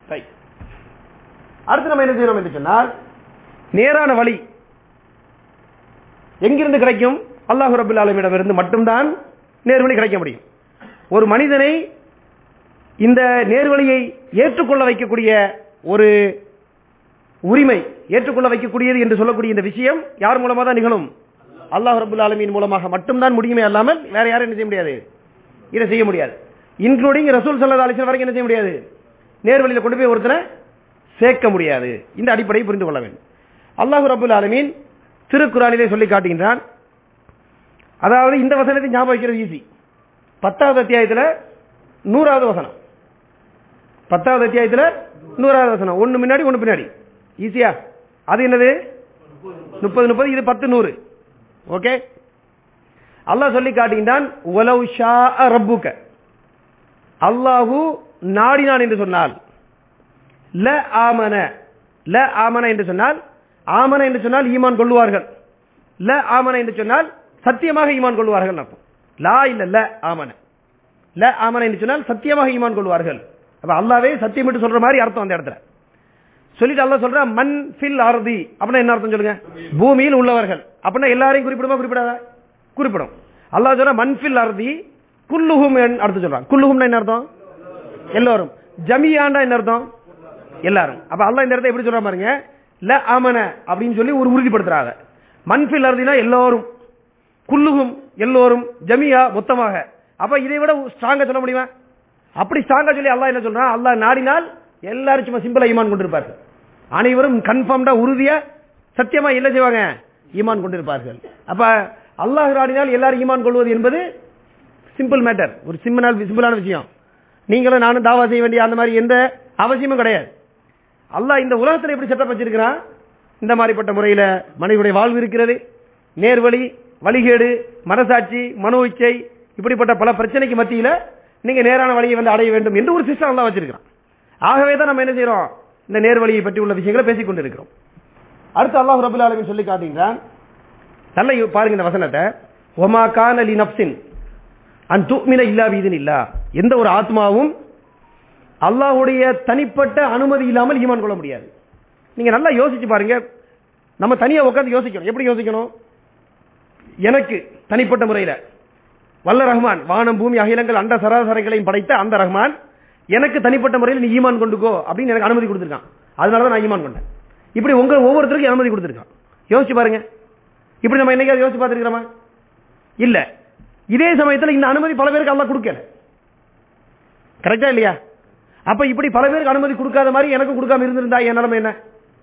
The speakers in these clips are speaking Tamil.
Right. அடுத்து நம்ம என்ன செய்யணும் என்று சொன்னால் நேரான வழி எங்கிருந்து கிடைக்கும் அல்லாஹ் ரபுல் ஆலமிடமிருந்து மட்டும்தான் நேர்வழி கிடைக்க முடியும் ஒரு மனிதனை இந்த நேர்வழியை ஏற்றுக்கொள்ள வைக்கக்கூடிய ஒரு உரிமை ஏற்றுக்கொள்ள வைக்கக்கூடியது என்று சொல்லக்கூடிய இந்த விஷயம் யார் மூலமா தான் நிகழும் அல்லாஹ் ரபுல் ஆலமின் மூலமாக மட்டும்தான் முடியுமே அல்லாமல் வேற யாரும் என்ன செய்ய முடியாது இதை செய்ய முடியாது இன்க்ளூடிங் ரசூல் சல்லா அலிஸ்லாம் வரைக்கும் என்ன செய்ய முடியாது நேர்வழியில் கொண்டு போய் ஒருத்தரை சேர்க்க முடியாது இந்த அடிப்படையை புரிந்து கொள்ள வேண்டும் அல்லாஹ் ரபுல் ஆலமீன் திருக்குறானிலே சொல்லி காட்டுகின்றான் அதாவது இந்த வசனத்தை ஞாபகம் வைக்கிறது ஈஸி பத்தாவது அத்தியாயத்தில் நூறாவது வசனம் பத்தாவது அத்தியாயத்தில் நூறாவது வசனம் ஒன்று முன்னாடி ஒன்று பின்னாடி ஈஸியா அது என்னது முப்பது முப்பது இது பத்து நூறு ஓகே அல்லாஹ் சொல்லி காட்டுகின்றான் உலவு ஷா ரப்புக்க அல்லாஹு நாடினான் என்று சொன்னால் ல ஆமன ல ஆமன என்று சொன்னால் ஆமன என்று சொன்னால் ஈமான் கொள்வார்கள் ல ஆமன என்று சொன்னால் சத்தியமாக ஈமான் கொள்வார்கள் அர்த்தம் லா இல்ல ல ஆமன ல ஆமன என்று சொன்னால் சத்தியமாக ஈமான் கொள்வார்கள் அப்ப அல்லாவே சத்தியம் என்று சொல்ற மாதிரி அர்த்தம் அந்த இடத்துல சொல்லிட்டு அல்லாஹ் சொல்ற மண் ஃபில் அர்தி அப்படின்னா என்ன அர்த்தம் சொல்லுங்க பூமியில் உள்ளவர்கள் அப்படின்னா எல்லாரையும் குறிப்பிடுமா குறிப்பிடாதா குறிப்பிடும் அல்லாஹ் சொல்ற மண் ஃபில் அர்தி குல்லுஹும் அர்த்தம் சொல்றான் குல்லுஹும்னா என்ன அர்த்தம் எல்லோரும் ஜமியாண்டா என்ன அர்த்தம் எல்லாரும் அப்ப அல்லாஹ் இந்த இடத்தை எப்படி சொல்ற பாருங்க ல ஆமன அப்படின்னு சொல்லி ஒரு உறுதிப்படுத்துறாங்க மண்பில் அறுதினா எல்லோரும் குல்லுகும் எல்லோரும் ஜமியா மொத்தமாக அப்ப இதை விட ஸ்ட்ராங்கா சொல்ல முடியுமா அப்படி ஸ்ட்ராங்கா சொல்லி அல்லாஹ் என்ன சொல்றான் அல்லாஹ் நாடினால் எல்லாரும் சும்மா சிம்பிளா ஈமான் கொண்டிருப்பார்கள் அனைவரும் கன்ஃபார்ம்டா உறுதியா சத்தியமா என்ன செய்வாங்க ஈமான் கொண்டிருப்பார்கள் அப்ப அல்லாஹ் நாடினால் எல்லாரும் ஈமான் கொள்வது என்பது சிம்பிள் மேட்டர் ஒரு சிம்பிள் சிம்பிளான விஷயம் நீங்களும் நானும் தாவா செய்ய வேண்டிய அந்த மாதிரி எந்த அவசியமும் கிடையாது அல்லாஹ் இந்த உலகத்தில் எப்படி செட்டப் வச்சிருக்கிறான் இந்த மாதிரிப்பட்ட முறையில் மனிதனுடைய வாழ்வு இருக்கிறது நேர்வழி வழிகேடு மனசாட்சி மனோ இச்சை இப்படிப்பட்ட பல பிரச்சனைக்கு மத்தியில் நீங்க நேரான வழியை வந்து அடைய வேண்டும் என்று ஒரு சிஸ்டம் எல்லாம் வச்சிருக்கிறான் ஆகவே தான் நம்ம என்ன செய்யறோம் இந்த நேர்வழியை பற்றி உள்ள விஷயங்களை பேசிக் கொண்டிருக்கிறோம் அடுத்து அல்லாஹ் ரபுல் ஆலமின் சொல்லி காட்டுகிறான் நல்ல யோ- பாருங்க இந்த வசனத்தை ஒமா கான் அலி நப்சின் அன் துமின இல்லா வீதன் இல்லா எந்த ஒரு ஆத்மாவும் அல்லாஹ்வுடைய தனிப்பட்ட அனுமதி இல்லாமல் ஈமான் கொள்ள முடியாது நீங்க நல்லா யோசிச்சு பாருங்க நம்ம தனியா உட்கார்ந்து யோசிக்கணும் எப்படி யோசிக்கணும் எனக்கு தனிப்பட்ட முறையில் வல்ல ரஹ்மான் வானம் பூமி அகிலங்கள் அண்ட சராசரங்களையும் படைத்த அந்த ரஹ்மான் எனக்கு தனிப்பட்ட முறையில் நீ ஈமான் கொண்டுக்கோ அப்படின்னு எனக்கு அனுமதி கொடுத்துருக்கான் அதனால தான் நான் ஈமான் கொண்டேன் இப்படி உங்க ஒவ்வொருத்தருக்கும் அனுமதி கொடுத்துருக்கான் யோசிச்சு பாருங்க இப்படி நம்ம என்னைக்காவது யோசிச்சு பார்த்துருக்கிறோமா இல்ல இதே சமயத்தில் இந்த அனுமதி பல பேருக்கு அல்லாஹ் கொடுக்கல கரெக்டா இல்லையா அப்ப இப்படி பல பேருக்கு அனுமதி கொடுக்காத மாதிரி எனக்கு கொடுக்காம இருந்திருந்தா என் நிலைமை என்ன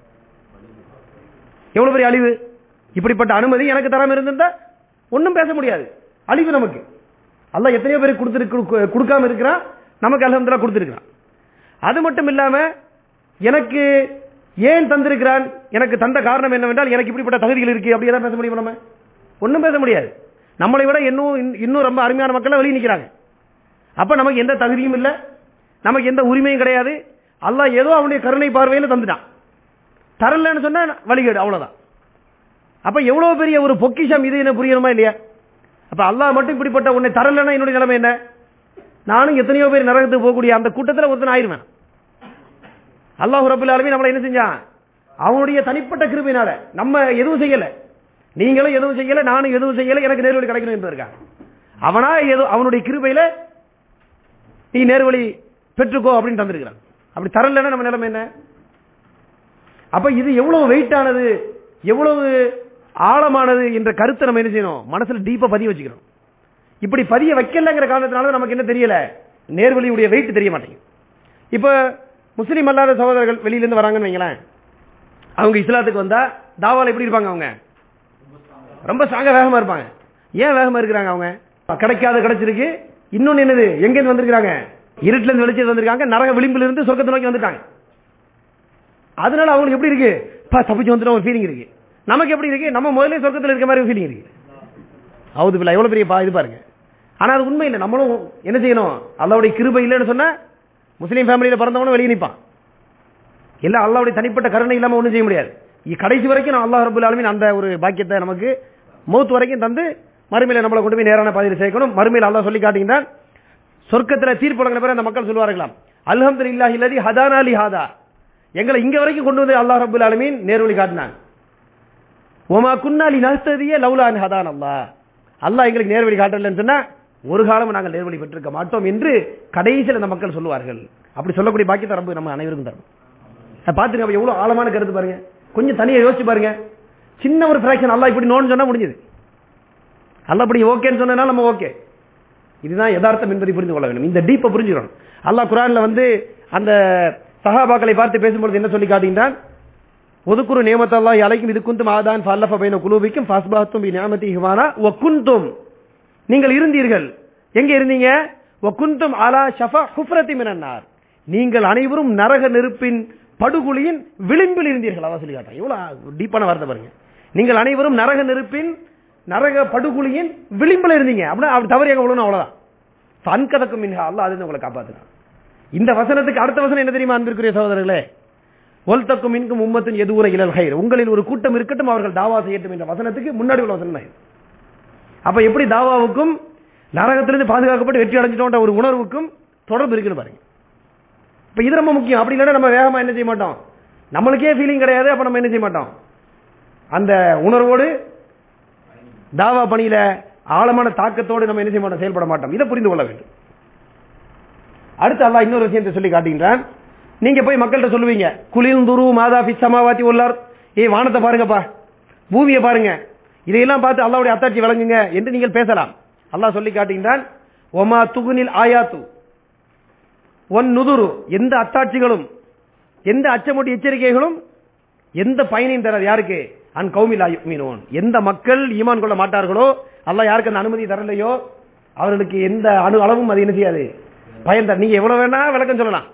எவ்வளவு பெரிய அழிவு இப்படிப்பட்ட அனுமதி எனக்கு தராம இருந்திருந்தா ஒண்ணும் பேச முடியாது அழிவு நமக்கு அல்லாஹ் எத்தனையோ பேருக்கு கொடுத்திருக்கு கொடுக்காம இருக்கிறான் நமக்கு அல்ஹம்துலில்லாஹ் கொடுத்திருக்கிறான் அது மட்டும் இல்லாம எனக்கு ஏன் தந்திருக்கிறான் எனக்கு தந்த காரணம் என்னவென்றால் எனக்கு இப்படிப்பட்ட தகுதிகள் இருக்கு அப்படி ஏதாவது பேச முடியுமா நம்ம ஒண்ணும் பேச முடியாது நம்மளை விட இன்னும் இன்னும் ரொம்ப அருமையான மக்கள் வெளியே நிக்கிறாங்க அப்ப நமக்கு எந்த தகுதியும் இல்ல நமக்கு எந்த உரிமையும் கிடையாது அல்லாஹ் ஏதோ அவனுடைய கருணை பார்வையில தந்துட்டான் தரலன்னு சொன்னா வழிகேடு அவ்வளவுதான் அப்ப எவ்வளவு பெரிய ஒரு பொக்கிஷம் இது என்ன புரியணுமா இல்லையா அப்ப அல்லாஹ் மட்டும் இப்படிப்பட்ட உன்னை தரலன்னா என்னுடைய நிலைமை என்ன நானும் எத்தனையோ பேர் நரகத்துக்கு போகக்கூடிய அந்த கூட்டத்தில் ஒருத்தன் ஆயிருவேன் அல்லாஹ் ரபுல் ஆலமீன் நம்மளை என்ன செஞ்சான் அவனுடைய தனிப்பட்ட கிருபையினால நம்ம எதுவும் செய்யல நீங்களும் எதுவும் செய்யல நானும் எதுவும் செய்யல எனக்கு நேர்வழி கிடைக்கணும் என்று இருக்கான் அவனா ஏதோ அவனுடைய கிருபையில நீ நேர்வழி பெற்றுக்கோ அப்படின்னு தந்திருக்கிறான் அப்படி தரலன்னா நம்ம நிலைமை என்ன அப்ப இது எவ்வளவு வெயிட்டானது எவ்வளவு ஆழமானது என்ற கருத்தை நம்ம என்ன செய்யணும் மனசுல டீப்பா பதிய வச்சுக்கணும் இப்படி பதிய வைக்கலங்கிற காரணத்தினால நமக்கு என்ன தெரியல நேர்வழியுடைய வெயிட் தெரிய மாட்டேங்குது இப்ப முஸ்லீம் அல்லாத சகோதரர்கள் வெளியில இருந்து வராங்கன்னு வைங்களேன் அவங்க இஸ்லாத்துக்கு வந்தா தாவால எப்படி இருப்பாங்க அவங்க ரொம்ப ஸ்ட்ராங்கா வேகமா இருப்பாங்க ஏன் வேகமா இருக்கிறாங்க அவங்க கிடைக்காத கிடைச்சிருக்கு இன்னொன்னு என்னது எங்க இருந்து வந்திருக்காங்க இருட்டுல இருந்து வெளிச்சது வந்திருக்காங்க நரக விளிம்பில் இருந்து சொர்க்கத்தை நோக்கி வந்துட்டாங்க அதனால அவங்களுக்கு எப்படி இருக்கு பா தப்பிச்சு வந்துட்டோம் ஒரு ஃபீலிங் இருக்கு நமக்கு எப்படி இருக்கு நம்ம முதல்ல சொர்க்கத்தில் இருக்க மாதிரி ஃபீலிங் இருக்கு அவுது பிள்ளை எவ்வளவு பெரிய பா இது பாருங்க ஆனா அது உண்மை இல்லை நம்மளும் என்ன செய்யணும் அல்லாவுடைய கிருபை இல்லைன்னு சொன்னா முஸ்லீம் ஃபேமிலியில பிறந்தவனும் வெளியே நிற்பான் எல்லாம் அல்லாவுடைய தனிப்பட்ட கருணை இல்லாம ஒண்ணும் செய்ய முடியாது இ- கடைசி வரைக்கும் நான் அல்லாஹ் ரபுல் ஆலமீன் அந்த ஒரு பாக்கியத்தை நமக்கு மௌத் வரைக்கும் தந்து மறுமையில நம்மளை கொண்டு போய் நேரான பாதையில் சேர்க்கணும் மறுமையில் அல்லாஹ் சொல்லி காட்டுகின்றான் சொர்க்கத்துல தீர்ப்பு வழங்கின பிறகு அந்த மக்கள் சொல்லுவார்களாம் அல்ஹம்துலில்லாஹி இல்லதி ஹதானா லி ஹாதா எங்களை இங்க வரைக்கும் கொண்டு வந்து அல்லாஹ் ரப்பல் ஆலமீன் நேர்வழி காட்டினான் ஒமா குன்னாலி நஸ்ததிய லவுலான் ஹதான் அல்லாஹ் அல்லாஹ் எங்களுக்கு நேர்வழி காட்டலன்னு சொன்னா ஒரு காலம் நாங்கள் நேர்வழி பெற்றிருக்க மாட்டோம் என்று கடைசியில் அந்த மக்கள் சொல்லுவார்கள் அப்படி சொல்லக்கூடிய பாக்கியத்தை ரப்பு நம்ம அனைவருக்கும் தரும் அதை பார்த்துங்க அப்ப எவ்வளவு ஆழமான கருத்து பாருங்க கொஞ்சம் தனியா யோசிச்சு பாருங்க சின்ன ஒரு ஃபிராக்ஷன் அல்லாஹ் இப்படி நோன்னு சொன்னா முடிஞ்சது அல்லாஹ் இப்படி ஓகேன்னு சொன்னதுனால நம்ம ஓகே இதுதான் யதார்த்தம் என்பதை புரிந்து கொள்ள வேண்டும் இந்த டீப்பை புரிஞ்சுக்கணும் அல்லாஹ் குரான்ல வந்து அந்த சஹாபாக்களை பார்த்து பேசும்பொழுது என்ன சொல்லி காட்டுகின்றான் ஒதுக்குறு நியமத்தல்லாஹி அலைக்கும் இது குந்தும் ஆதான் ஃபல்லஃப பைன குலூபிக்கும் ஃபஸ்பாத்தும் பி நியமதி ஹிவானா வ குந்தும் நீங்கள் இருந்தீர்கள் எங்க இருந்தீங்க வ குந்தும் அலா ஷஃபா ஹுஃப்ரத்தி மினன்னார் நீங்கள் அனைவரும் நரக நெருப்பின் படுகுழியின் விளிம்பில் இருந்தீர்கள் அதான் சொல்லி காட்டுறான் இவ்வளவு டீப்பான வார்த்தை பாருங்க நீங்கள் அனைவரும் நரக நெருப்பின் நரக படுகுழியின் விளிம்பில் இருந்தீங்க அப்படின்னா அப்படி தவறு எங்க விழணும் அவ்வளவுதான் அன்கதக்கும் மின்ஹா அல்லாஹ் அது உங்களை காப்பாத்துறான் இந்த வசனத்துக்கு அடுத்த வசனம் என்ன தெரியுமா அன்பிற்குரிய சகோதரர்களே ஒல்தக்கும் மின்கும் உம்மத்தின் எதுவுற இளல் ஹைர் உங்களில் ஒரு கூட்டம் இருக்கட்டும் அவர்கள் தாவா செய்யட்டும் என்ற வசனத்துக்கு முன்னாடி உள்ள வசனம் தான் இது. அப்ப எப்படி தாவாவுக்கும் நரகத்திலிருந்து பாதுகாக்கப்பட்டு வெற்றி அடைஞ்சிட்டோன்ற ஒரு உணர்வுக்கும் தொடர்பு இருக்குன்னு பாருங்க இப்ப இது ரொம்ப முக்கியம் அப்படி இல்லைன்னா நம்ம வேகமா என்ன செய்ய மாட்டோம் நம்மளுக்கே ஃபீலிங் கிடையாது அப்ப நம்ம என்ன செய்ய மாட்டோம் அந்த உணர்வோடு தாவா பணியில ஆழமான தாக்கத்தோடு நம்ம என்ன செய்ய மாட்டோம் செயல்பட மாட்டோம் இதை புரிந்து கொள்ள வேண்டும் அடுத்து அல்லாஹ் இன்னொரு விஷயத்தை சொல்லி காட்டுகின்றான் நீங்க போய் மக்கள்கிட்ட சொல்லுவீங்க குளிர்ந்துரு மாதா ஃபி சமாவாத்தி உள்ளார் ஏய் வானத்தை பாருங்கப்பா பூமியை பாருங்க இதையெல்லாம் பார்த்து அல்லாவுடைய அத்தாட்சி வழங்குங்க என்று நீங்கள் பேசலாம் அல்லாஹ் சொல்லி காட்டுகின்றான் ஒமா துகுனில் ஆயாத்து ஒன் நுதுரு எந்த அத்தாட்சிகளும் எந்த அச்சமூட்டி எச்சரிக்கைகளும் எந்த பயனையும் தராது யாருக்கு அன் கௌமில் மீனோன் எந்த மக்கள் ஈமான் கொள்ள மாட்டார்களோ அல்லாஹ் யாருக்கு அந்த அனுமதி தரலையோ அவர்களுக்கு எந்த அணு அளவும் அது என்ன செய்யாது பயன் தர நீங்க எவ்வளவு வேணா விளக்கம் சொல்லலாம்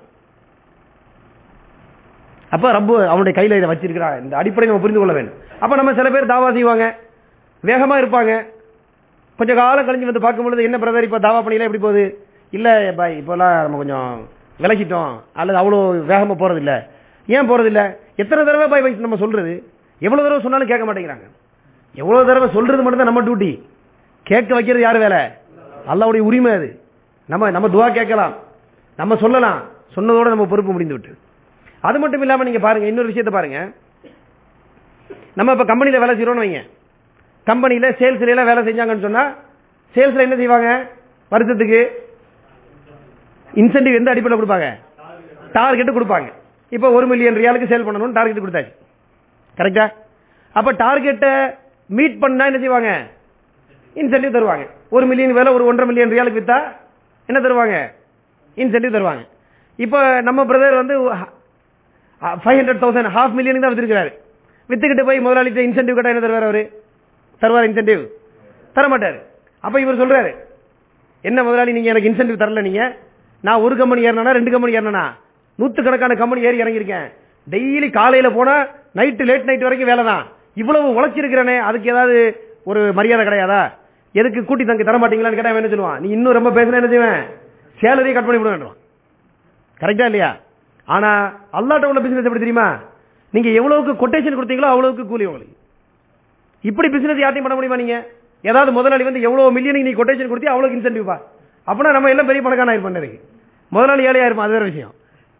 அப்ப ரப்பு அவனுடைய கையில இதை வச்சிருக்கிறான் இந்த அடிப்படை நம்ம புரிந்து கொள்ள வேண்டும் அப்ப நம்ம சில பேர் தாவா செய்வாங்க வேகமா இருப்பாங்க கொஞ்சம் காலம் கழிஞ்சு வந்து பார்க்கும் பொழுது என்ன பிரதர் இப்ப தாவா பணியில எப்படி போகுது இல்ல பாய் இப்பெல்லாம் நம்ம கொஞ்சம் விலகிட்டோம் அல்லது அவ்வளோ வேகமா போறது இல்ல ஏன் போறது இல்ல எத்தனை தடவை பாய் பாய் நம்ம சொல்றது எவ்வளவு தடவை சொன்னாலும் கேட்க மாட்டேங்கிறாங்க எவ்வளவு தடவை சொல்றது மட்டும் தான் நம்ம டியூட்டி கேட்க வைக்கிறது யார் வேலை அல்லாவுடைய உரிமை அது நம்ம நம்ம துவா கேட்கலாம் நம்ம சொல்லலாம் சொன்னதோட நம்ம பொறுப்பு முடிந்து விட்டு அது மட்டும் இல்லாம நீங்க பாருங்க இன்னொரு விஷயத்தை பாருங்க நம்ம இப்ப கம்பெனில வேலை செய்யறோம்னு வைங்க கம்பெனில சேல்ஸ்ல எல்லாம் வேலை செஞ்சாங்கன்னு சொன்னா சேல்ஸ்ல என்ன செய்வாங்க வருஷத்துக்கு இன்சென்டிவ் எந்த அடிப்படையில் கொடுப்பாங்க டார்கெட் கொடுப்பாங்க இப்போ ஒரு மில்லியன் ரியாலுக்கு சேல் பண்ணணும்னு டார்கெட் கொடுத்தாச்சு கரெக்டா அப்ப டார்கெட்டை மீட் பண்ணா என்ன செய்வாங்க இன்சென்டிவ் தருவாங்க ஒரு மில்லியன் வேலை ஒரு ஒன்றரை மில்லியன் ரியாலுக்கு வித்தா என்ன தருவாங்க இன்சென்டிவ் தருவாங்க இப்போ நம்ம பிரதர் வந்து ஃபைவ் ஹண்ட்ரட் தௌசண்ட் ஹாஃப் மில்லியனுக்கு தான் வித்துருக்காரு வித்துக்கிட்டு போய் முதலாளிட்ட இன்சென்டிவ் கேட்டா என்ன தருவார் அவரு தருவார் இன்சென்டிவ் தர மாட்டாரு அப்ப இவர் சொல்றாரு என்ன முதலாளி நீங்க எனக்கு இன்சென்டிவ் தரல நீங்க நான் ஒரு கம்பெனி ஏறினா ரெண்டு கம்பெனி ஏறினா நூத்துக்கணக்கான கம்பெனி ஏறி இறங்கியிருக்கேன் டெய்லி காலையில போனா நைட்டு லேட் நைட் வரைக்கும் வேலை தான் இவ்வளவு உழைச்சிருக்கிறனே அதுக்கு ஏதாவது ஒரு மரியாதை கிடையாதா எதுக்கு கூட்டி தங்க தர மாட்டீங்களான்னு கேட்டா அவன் என்ன சொல்லுவான் நீ இன்னும் ரொம்ப பேசினா என்ன செய்வேன் சேலரியை கட் பண்ணி விடுவேன் கரெக்டா இல்லையா ஆனா அல்லாட்ட உள்ள பிசினஸ் எப்படி தெரியுமா நீங்க எவ்வளவுக்கு கொட்டேஷன் கொடுத்தீங்களோ அவ்வளவுக்கு கூலி உங்களுக்கு இப்படி பிசினஸ் யார்ட்டையும் பண்ண முடியுமா நீங்க ஏதாவது முதலாளி வந்து எவ்வளவு மில்லியனுக்கு நீ கொட்டேஷன் கொடுத்தி அவ்வளவு இன்சென்டிவ் பா அப்படின்னா நம்ம எல்லாம் பெரிய பணக்கான பண்ணதுக்கு முதலாளி ஏழையா இருப்போம் அது வேற விஷயம்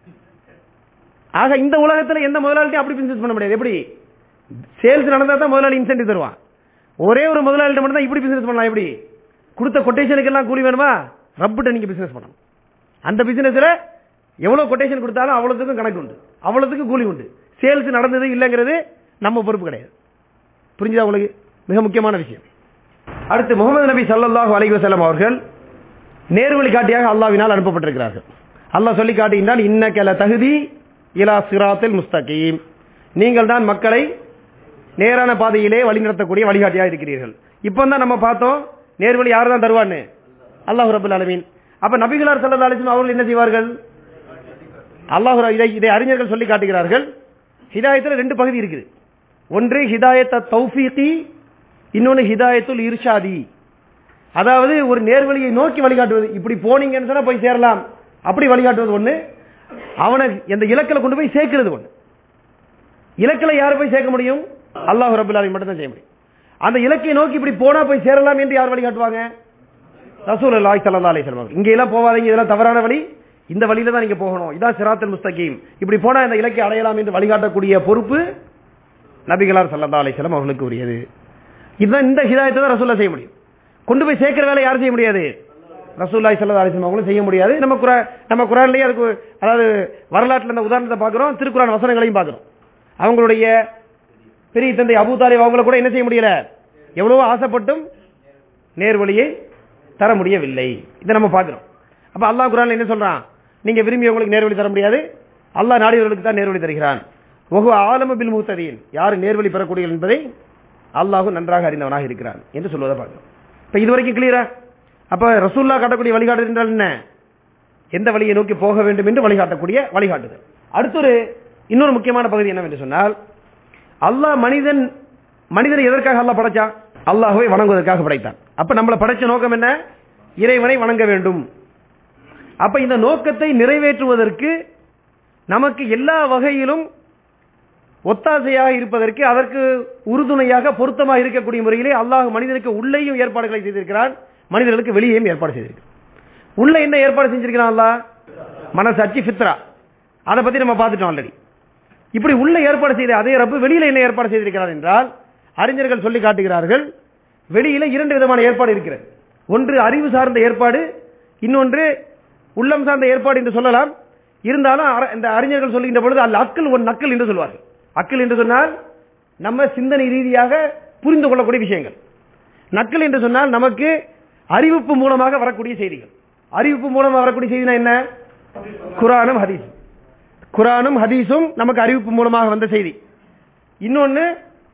ஆக இந்த உலகத்துல எந்த முதலாளிட்டையும் அப்படி பிசினஸ் பண்ண முடியாது எப்படி சேல்ஸ் நடந்தா தான் முதலாளி இன்சென்டிவ் தருவான் ஒரே ஒரு முதலாளிட்ட மட்டும் தான் இப்படி பிசினஸ் பண்ணலாம் எப்படி கொடுத்த கொட்டேஷனுக்கு எல்லாம் கூலி வேணுமா ரப்பிட்ட நீங்க பிசினஸ் பண்ணணும் அந்த பிசினஸ்ல எவ்வளவு கொட்டேஷன் கொடுத்தாலும் அவ்வளவுக்கும் கணக்கு உண்டு அவ்வளவுக்கு கூலி உண்டு சேல்ஸ் நடந்தது இல்லைங்கிறது நம்ம பொறுப்பு கிடையாது புரிஞ்சுதா உங்களுக்கு மிக முக்கியமான விஷயம் அடுத்து முகமது நபி சல்லாஹூ அலைஹி வஸல்லம் அவர்கள் நேர்வழி காட்டியாக அல்லாவினால் அனுப்பப்பட்டிருக்கிறார்கள் அல்லாஹ் சொல்லி காட்டுகின்றான் இன்னக்கல தகுதி இலா சிராத்தில் முஸ்தகீம் நீங்கள் தான் மக்களை நேரான பாதையிலே வழிநடத்தக்கூடிய வழிகாட்டியாக இருக்கிறீர்கள் இப்போ தான் நம்ம பார்த்தோம் நேர்வழி யார் தான் தருவான்னு அல்லாஹ் ரபுல் அலமீன் அப்ப நபிகளார் சல்லா அலிஸ்லாம் அவர்கள் என்ன செய்வார்கள் அல்லாஹ் இதை இதை அறிஞர்கள் சொல்லி காட்டுகிறார்கள் ஹிதாயத்தில் ரெண்டு பகுதி இருக்குது ஒன்று ஹிதாயத்த தௌஃபீகி இன்னொன்று ஹிதாயத்துல் இர்ஷாதி அதாவது ஒரு நேர்வழியை நோக்கி வழிகாட்டுவது இப்படி போனீங்கன்னு சொன்னா போய் சேரலாம் அப்படி வழிகாட்டுவது ஒண்ணு அவனை எந்த இலக்கில் கொண்டு போய் சேர்க்கிறது ஒண்ணு இலக்கில் யாரை போய் சேர்க்க முடியும் அல்லாஹ் ரபுல் ஆலமீன் மட்டும் தான் செய்ய முடியும் அந்த இலக்கை நோக்கி இப்படி போனா போய் சேரலாம் என்று யார் வழிகாட்டுவாங்க ரசூல் அல்லாஹ் சல்லா அலி சொல்லுவாங்க இங்க எல்லாம் போவாதீங்க இதெல்லாம் தவறான வழி இந்த வழியில தான் நீங்க போகணும் இதான் சிராத்தல் முஸ்தகீம் இப்படி போனா இந்த இலக்கை அடையலாம் என்று வழிகாட்டக்கூடிய பொறுப்பு நபிகளார் சல்லா அலிஸ்லாம் அவர்களுக்கு உரியது இதுதான் இந்த ஹிதாயத்தை தான் ரசூல்லா செய்ய முடியும் கொண்டு போய் சேர்க்கிற வேலை யாரும் செய்ய முடியாது ரசூல்லாய் சல்லா அலிஸ்லாம் அவங்களும் செய்ய முடியாது நம்ம குரா நம்ம குரான்லயே அதுக்கு அதாவது வரலாற்றில் அந்த உதாரணத்தை பார்க்கிறோம் திருக்குறான் வசனங்களையும் பார்க்கிறோம் அவங்களுடைய பெரிய தந்தை அபு தாலிப் அவங்கள கூட என்ன செய்ய முடியல எவ்வளவோ ஆசைப்பட்டும் நேர்வழியை தர முடியவில்லை இதை நம்ம பார்க்கிறோம் அப்ப அல்லாஹ் குரான் என்ன சொல்றான் நீங்க விரும்பியவங்களுக்கு நேர்வழி தர முடியாது அல்லாஹ் நாடியவர்களுக்கு தான் நேர்வழி தருகிறான் ஒகு ஆலம பில் முத்ததீன் யார் நேர்வழி பெறக்கூடியவர்கள் என்பதை அல்லாஹு நன்றாக அறிந்தவனாக இருக்கிறான் என்று சொல்வதை பார்க்கிறோம் இப்ப இதுவரைக்கும் கிளியரா அப்ப ரசூல்லா காட்டக்கூடிய வழிகாட்டுதல் என்றால் என்ன எந்த வழியை நோக்கி போக வேண்டும் என்று வழிகாட்டக்கூடிய வழிகாட்டுதல் அடுத்தொரு இன்னொரு முக்கியமான பகுதி என்னவென்று சொன்னால் அல்லாஹ் மனிதன் மனிதனை எதற்காக அல்லாஹ் படைச்சான் அல்லாஹுவை வணங்குவதற்காக படைத்தான் அப்ப நம்மளை படைச்ச நோக்கம் என்ன இறைவனை வணங்க வேண்டும் அப்ப இந்த நோக்கத்தை நிறைவேற்றுவதற்கு நமக்கு எல்லா வகையிலும் ஒத்தாசையாக இருப்பதற்கு அதற்கு உறுதுணையாக பொருத்தமாக இருக்கக்கூடிய முறையிலே அல்லாஹ் மனிதனுக்கு உள்ளேயும் ஏற்பாடுகளை செய்திருக்கிறான் மனிதர்களுக்கு வெளியேயும் ஏற்பாடு செய்திருக்கிறான் உள்ள என்ன ஏற்பாடு செஞ்சிருக்கிறான் அல்லாஹ் மனசாட்சி ஃபித்ரா அதை பத்தி நம்ம பார்த்துட்டோம் ஆல்ரெடி இப்படி உள்ள ஏற்பாடு செய்த அதே ரப்பு வெளியில என்ன ஏற்பாடு செய்திருக்கிறார் என்றால் அறிஞர்கள் சொல்லி காட்டுகிறார்கள் வெளியில இரண்டு விதமான ஏற்பாடு இருக்கிறது ஒன்று அறிவு சார்ந்த ஏற்பாடு இன்னொன்று உள்ளம் சார்ந்த ஏற்பாடு என்று சொல்லலாம் இருந்தாலும் அர- இந்த அறிஞர்கள் சொல்லுகின்ற பொழுது அல்ல அக்கல் ஒன் நக்கல் என்று சொல்வார்கள் அக்கல் என்று சொன்னால் நம்ம சிந்தனை ரீதியாக புரிந்து கொள்ளக்கூடிய விஷயங்கள் நக்கல் என்று சொன்னால் நமக்கு அறிவிப்பு மூலமாக வரக்கூடிய செய்திகள் அறிவிப்பு மூலமாக வரக்கூடிய செய்தினா என்ன குரானும் ஹதீஸும் குரானும் ஹதீஸும் நமக்கு அறிவிப்பு மூலமாக வந்த செய்தி இன்னொன்னு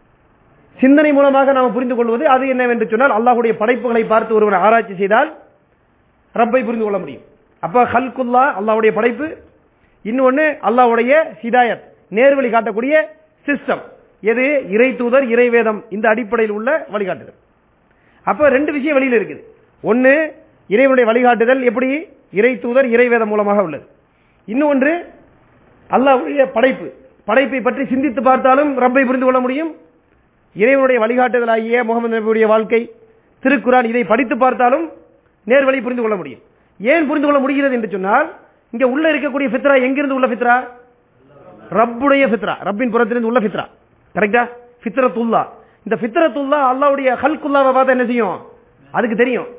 சிந்தனை மூலமாக நாம் புரிந்து கொள்வது அது என்னவென்று சொன்னால் அல்லாஹ்வுடைய படைப்புகளை பார்த்து ஒருவர் ஆராய்ச்சி செய்தால் ரப்பை புரிந்து கொள்ள முடியும் அப்ப ஹல்குல்லா அல்லாஹ்வுடைய படைப்பு இன்னொன்னு அல்லாஹ்வுடைய ஹிதாயத் நேர்வழி காட்டக்கூடிய சிஸ்டம் எது இறை தூதர் இறை வேதம் இந்த அடிப்படையில் உள்ள வழிகாட்டுதல் அப்ப ரெண்டு விஷயம் வெளியில இருக்குது ஒன்னு இறைவனுடைய வழிகாட்டுதல் எப்படி இறை தூதர் இறை வேதம் மூலமாக உள்ளது இன்னொன்று அல்லாஹ்வுடைய படைப்பு படைப்பை பற்றி சிந்தித்து பார்த்தாலும் ரப்பை புரிந்து கொள்ள முடியும் இறைவனுடைய வழிகாட்டுதலாகிய முகமது நபியுடைய வாழ்க்கை திருக்குரான் இதை படித்து பார்த்தாலும் நேர்வழி புரிந்து கொள்ள முடியும் ஏன் புரிந்து கொள்ள முடிகிறது என்று சொன்னால் இங்க உள்ள இருக்கக்கூடிய ஃபித்ரா எங்கிருந்து உள்ள ஃபித்ரா ரப்புடைய ஃபித்ரா ரப்பின் புறத்திலிருந்து உள்ள ஃபித்ரா கரெக்டா ஃபித்ரத்துல்லா இந்த ஃபித்ரத்துல்லா அல்லாஹ்வுடைய ஹல்குல்லாவை பார்த்தா என்ன செய்யும் அதுக்கு தெரியும்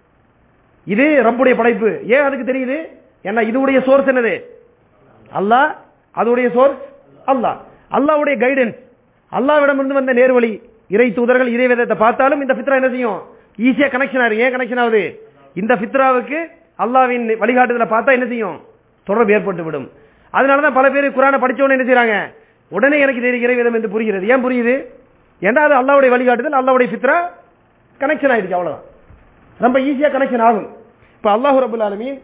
இது ரப்புடைய படைப்பு ஏன் அதுக்கு தெரியுது ஏன்னா இதுடைய சோர்ஸ் என்னது அல்லாஹ் அதுடைய சோர்ஸ் அல்லாஹ் அல்லாஹ்வுடைய கைடன்ஸ் அல்லாஹ்விடமிருந்து வந்த நேர்வழி இறை தூதர்கள் இறை வேதத்தை பார்த்தாலும் இந்த ஃபித்ரா என்ன செய்யும் ஈஸியா கனெக்ஷன் ஆகுது ஏன் கனெக்ஷன் ஆகுது இந்த ஃபித்ராவுக்கு அல்லாஹ்வின் வழிகாட்டுதலை பார்த்தா என்ன செய்யும் தொடர்பு ஏற்பட்டு விடும் அதனாலதான் பல பேர் குரானை படிச்ச உடனே என்ன செய்றாங்க உடனே எனக்கு இது இறை வேதம் என்று புரிகிறது ஏன் புரியுது ஏன்னா அது அல்லாஹ்வுடைய வழிகாட்டுதல் அல்லாஹ்வுடைய ஃபித்ரா கனெக்ஷன் ஆயிடுச்சு அவ்வளவுதான் ரொம்ப ஈஸியா கனெக்ஷன் ஆகும் இப்ப அல்லாஹ் ரபுல் ஆலமீன்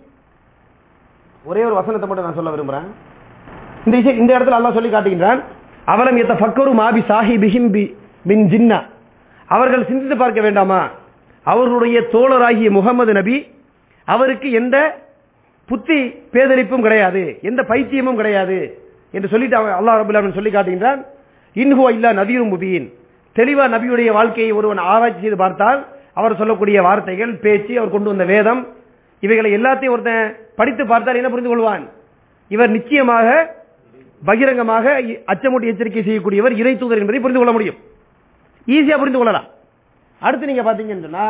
ஒரே ஒரு வசனத்தை மட்டும் நான் சொல்ல விரும்புறேன் இந்த விஷயம் இந்த இடத்துல அல்லாஹ் சொல்லி காட்டுகின்றான் அவலம் எத்த ஃபக்கரு மாபி சாஹிபிஹிம் பி பின் ஜின்னா அவர்கள் சிந்தித்து பார்க்க வேண்டாமா அவர்களுடைய தோழராகிய முகமது நபி அவருக்கு எந்த புத்தி பேதலிப்பும் கிடையாது எந்த பைத்தியமும் கிடையாது என்று சொல்லிட்டு அவன் அல்லாஹ் ரபுல் ஆலமீன் சொல்லி காட்டுகின்றான் இன்ஹுவ இல்லா நதியும் முபீன் தெளிவா நபியுடைய வாழ்க்கையை ஒருவன் ஆராய்ச்சி செய்து பார்த்தால் அவர் சொல்லக்கூடிய வார்த்தைகள் பேச்சு அவர் கொண்டு வந்த வேதம் இவைகளை எல்லாத்தையும் ஒருத்தன் படித்து பார்த்தால் என்ன புரிந்து கொள்வான் இவர் நிச்சயமாக பகிரங்கமாக இ- அச்சமூட்டி எச்சரிக்கை செய்யக்கூடியவர் இறை தூதர் என்பதை புரிந்து கொள்ள முடியும் ஈஸியா புரிந்து கொள்ளலாம் அடுத்து நீங்க பாத்தீங்கன்னு சொன்னா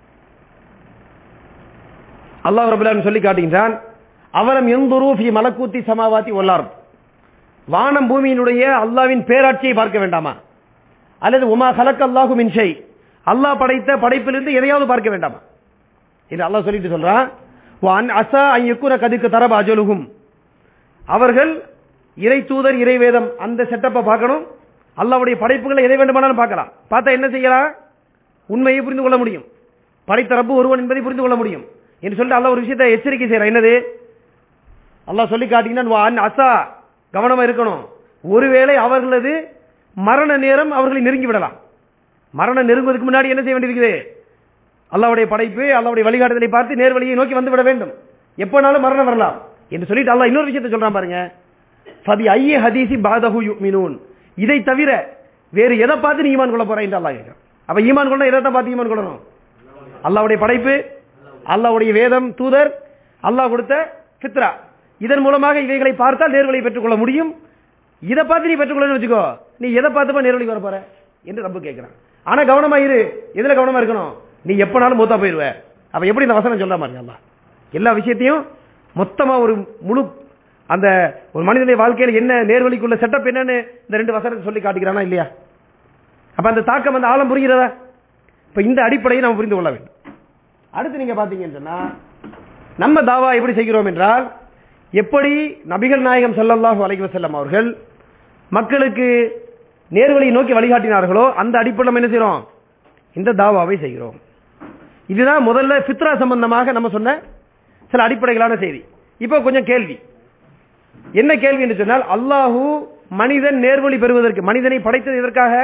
அல்லாஹ் ரபுல்லான்னு சொல்லி காட்டுகின்றான் அவரம் எந்தொரு ஃபி மலக்கூத்தி சமாவாத்தி ஒல்லார் வானம் பூமியினுடைய அல்லாவின் பேராட்சியை பார்க்க வேண்டாமா அல்லது உமா கலக்க அல்லாஹு மின்ஷை அல்லாஹ் படைத்த படைப்பிலிருந்து எதையாவது பார்க்க வேண்டாமா என்று அல்லாஹ் சொல்லிட்டு சொல்றான் வான் அசா ஐயக்குன கதிக்கு தரப அஜலுகும் அவர்கள் இறை தூதர் இறை வேதம் அந்த செட்டப்பை பார்க்கணும் அல்லாவுடைய படைப்புகளை எதை வேண்டுமானாலும் பார்க்கலாம் பார்த்தா என்ன செய்யலாம் உண்மையை புரிந்து கொள்ள முடியும் படைத்த ரப்பு ஒருவன் என்பதை புரிந்து கொள்ள முடியும் என்று சொல்லிட்டு அல்லாஹ் ஒரு விஷயத்தை எச்சரிக்கை செய்யறான் என்னது அல்லாஹ் சொல்லி காட்டிங்கன்னா வான் அசா கவனமா இருக்கணும் ஒருவேளை அவர்களது மரண நேரம் அவர்களை நெருங்கி விடலாம் மரணம் நெருங்குவதற்கு முன்னாடி என்ன செய்ய வேண்டியிருக்குது அல்லாவுடைய படைப்பு அல்லாவுடைய வழிகாட்டுதலை பார்த்து நேர் வழியை நோக்கி வந்து விட வேண்டும் எப்பனாலும் மரணம் வரலாம் என்று சொல்லிட்டு அல்லாஹ் இன்னொரு விஷயத்தை சொல்றான் பாருங்க ஃபபி ஐய ஹதீசி பாதஹு யுமினூன் இதை தவிர வேறு எதை பார்த்து நீ ஈமான் கொள்ள போற என்று அல்லாஹ் கேட்கிறான் அப்ப ஈமான் கொள்ள எதை தான் பார்த்து ஈமான் கொள்ளணும் அல்லாவுடைய படைப்பு அல்லாவுடைய வேதம் தூதர் அல்லாஹ் கொடுத்த ஃபித்ரா இதன் மூலமாக இவைகளை பார்த்தால் நேர்வழி பெற்றுக்கொள்ள முடியும் இதை பார்த்து நீ பெற்றுக்கொள்ளன்னு வச்சுக்கோ நீ எதை பார்த்துப்பா நேர்வழி வர போற என்று ரப்பு கேட்கிறான் ஆனா கவனமா இரு எதுல கவனமா இருக்கணும் நீ எப்பனாலும் மூத்தா போயிருவ அப்ப எப்படி இந்த வசனம் சொல்ற மாதிரி அல்லாஹ் எல்லா விஷயத்தையும் மொத்தமா ஒரு முழு அந்த ஒரு மனிதனுடைய வாழ்க்கையில என்ன நேர்வழிக்குள்ள செட்டப் என்னன்னு இந்த ரெண்டு வசனத்தை சொல்லி காட்டுகிறானா இல்லையா அப்ப அந்த தாக்கம் அந்த ஆழம் புரிகிறதா இப்ப இந்த அடிப்படையை நாம் புரிந்து கொள்ள வேண்டும் அடுத்து நீங்க பாத்தீங்கன்னு சொன்னா நம்ம தாவா எப்படி செய்கிறோம் என்றால் எப்படி நபிகள் நாயகம் ஸல்லல்லாஹு அலைஹி வஸல்லம் அவர்கள் மக்களுக்கு நேர்வழியை நோக்கி வழிகாட்டினார்களோ அந்த அடிப்படையில் நம்ம என்ன செய்றோம் இந்த தாவாவை செய்கிறோம் இதுதான் முதல்ல ஃபித்ரா சம்பந்தமாக நம்ம சொன்ன சில அடிப்படைகளான செய்தி இப்போ கொஞ்சம் கேள்வி என்ன கேள்வி என்று சொன்னால் அல்லாஹு மனிதன் நேர்வழி பெறுவதற்கு மனிதனை படைத்தது எதற்காக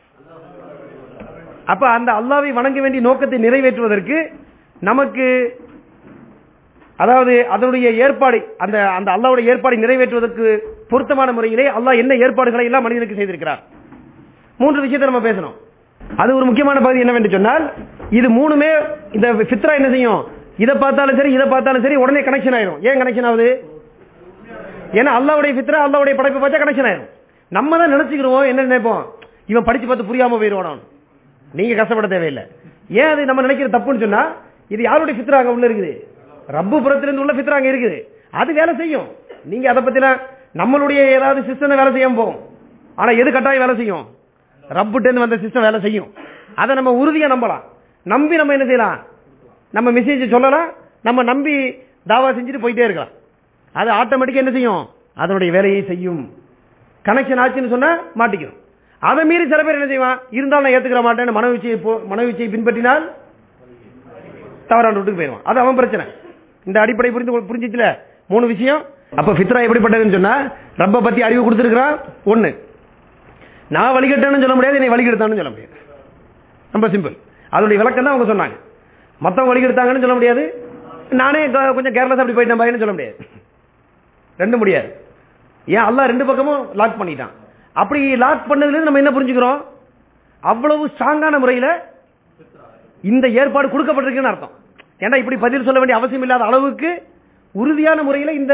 அப்ப அந்த அல்லாவை வணங்க வேண்டிய நோக்கத்தை நிறைவேற்றுவதற்கு நமக்கு அதாவது அதனுடைய ஏற்பாடு அந்த அந்த அல்லாவுடைய ஏற்பாடை நிறைவேற்றுவதற்கு பொருத்தமான முறையிலே அல்லாஹ் என்ன ஏற்பாடுகளை எல்லாம் மனிதனுக்கு செய்திருக்கிறார் மூன்று விஷயத்தை நம்ம பேசணும் அது ஒரு முக்கியமான பகுதி என்னவென்று சொன்னால் இது மூணுமே இந்த ஃபித்ரா என்ன செய்யும் இதை பார்த்தாலும் சரி இதை பார்த்தாலும் சரி உடனே கனெக்ஷன் ஆயிரும் ஏன் கனெக்ஷன் ஆகுது ஏன்னா அல்லாவுடைய ஃபித்ரா அல்லாவுடைய படைப்பை பார்த்தா கனெக்ஷன் ஆயிரும் நம்ம தான் நினைச்சுக்கிறோம் என்ன நினைப்போம் இவன் படிச்சு பார்த்து புரியாம போயிடுவான் நீங்க கஷ்டப்பட தேவையில்லை ஏன் அது நம்ம நினைக்கிற தப்புன்னு சொன்னா இது யாருடைய ஃபித்ரா அங்க உள்ள இருக்குது ரப்பு புறத்திலிருந்து உள்ள ஃபித்ரா அங்க இருக்குது அது வேலை செய்யும் நீங்க அதை பத்திலாம் நம்மளுடைய ஏதாவது சிஸ்டம் வேலை செய்யாம போகும் ஆனா எது கட்டாயம் வேலை செய்யும் ரப்புட்டு வந்த சிஸ்டம் வேலை செய்யும் அதை நம்ம உறுதியா நம்பலாம் நம்பி நம்ம என்ன செய்யலாம் நம்ம மெசேஜ் சொல்லலாம் நம்ம நம்பி தாவா செஞ்சுட்டு போயிட்டே இருக்கலாம் அது ஆட்டோமேட்டிக்கா என்ன செய்யும் அதனுடைய வேலையை செய்யும் கனெக்ஷன் ஆச்சுன்னு சொன்னா மாட்டிக்கும் அதை மீறி சில பேர் என்ன செய்வான் இருந்தாலும் நான் ஏத்துக்கிற மாட்டேன்னு மனவீச்சையை போ- மனவீச்சையை பின்பற்றினால் தவறான ரூட்டுக்கு போயிடுவான் அது அவன் பிரச்சனை இந்த அடிப்படை புரிந்து புரிஞ்சிச்சுல மூணு விஷயம் அப்ப ஃபித்ரா எப்படிப்பட்டதுன்னு சொன்னா ரப்ப பத்தி அறிவு கொடுத்திருக்கிறான் ஒண்ணு நான் வழிகட்டேன்னு சொல்ல முடியாது என்னை வழிகெடுத்தான்னு சொல்ல முடியாது ரொம்ப சிம்பிள் அதனுடைய விளக்கம் தான் அவங்க சொன்னாங்க மத்தவங்க வழிகெடுத்தாங்கன்னு சொல்ல முடியாது நானே கொ- கொஞ்சம் கேர்லஸ் அப்படி போயிட்டேன் பாயின்னு சொல்ல முடியாது ரெண்டும் முடியாது ஏன் அல்லாஹ் ரெண்டு பக்கமும் லாக் பண்ணிட்டான் அப்படி லாக் பண்ணதுல இருந்து நம்ம என்ன புரிஞ்சுக்கிறோம் அவ்வளவு ஸ்ட்ராங்கான முறையில இந்த ஏற்பாடு கொடுக்கப்பட்டிருக்குன்னு அர்த்தம் ஏன்னா இப்படி பதில் சொல்ல வேண்டிய அவசியம் இல்லாத அளவுக்கு உறுதியான முறையில இந்த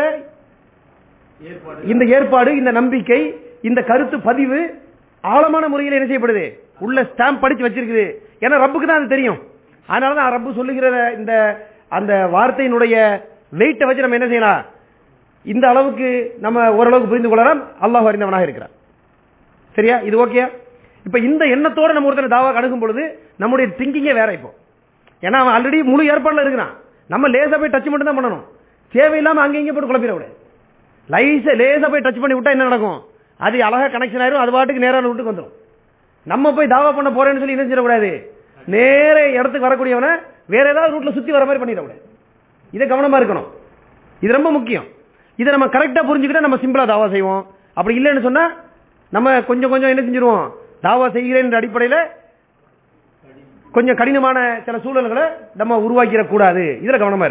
இந்த ஏற்பாடு இந்த நம்பிக்கை இந்த கருத்து பதிவு ஆழமான முறையில் என்ன செய்யப்படுது உள்ள ஸ்டாம்ப் படிச்சு வச்சிருக்குது ஏன்னா ரப்புக்கு தான் அது தெரியும் அதனால தான் ரப்பு சொல்லுகிற இந்த அந்த வார்த்தையினுடைய வெயிட்டை வச்சு நம்ம என்ன செய்யலாம் இந்த அளவுக்கு நம்ம ஓரளவுக்கு புரிந்து கொள்ளலாம் அல்லாஹ் அறிந்தவனாக இருக்கிறார் சரியா இது ஓகே இப்ப இந்த எண்ணத்தோட நம்ம ஒருத்தர் தாவா அணுகும் பொழுது நம்முடைய திங்கிங்கே வேற இப்போ ஏன்னா அவன் ஆல்ரெடி முழு ஏற்பாடுல இருக்கிறான் நம்ம லேசா போய் டச் மட்டும் தான் பண்ணணும் தேவையில்லாம அங்க இங்க போட்டு குழப்பிட விட லைஸ லேசா போய் டச் பண்ணி விட்டா என்ன நடக்கும் அது அழகா கனெக்ஷன் ஆயிரும் அது பாட்டுக்கு நேரான வீட்டுக்கு வந்துடும் நம்ம போய் தாவா பண்ண போறேன்னு சொல்லி என்ன செய்யக்கூடாது நேர இடத்துக்கு வரக்கூடியவனை வேற ஏதாவது ரூட்ல சுத்தி வர மாதிரி பண்ணிடக்கூடாது இதை கவனமா இருக்கணும் இது ரொம்ப முக்கியம் இதை நம்ம கரெக்டா புரிஞ்சுக்கிட்டா நம்ம சிம்பிளா தாவா செய்வோம் அப்படி இல்லைன்னு சொன்னா நம்ம கொஞ்சம் கொஞ்சம் என்ன செஞ்சிருவோம் தாவா செய்கிறேன் அடிப்படையில கொஞ்சம் கடினமான சில சூழல்களை நம்ம உருவாக்கிடக்கூடாது இதுல கவனமா இருக்கு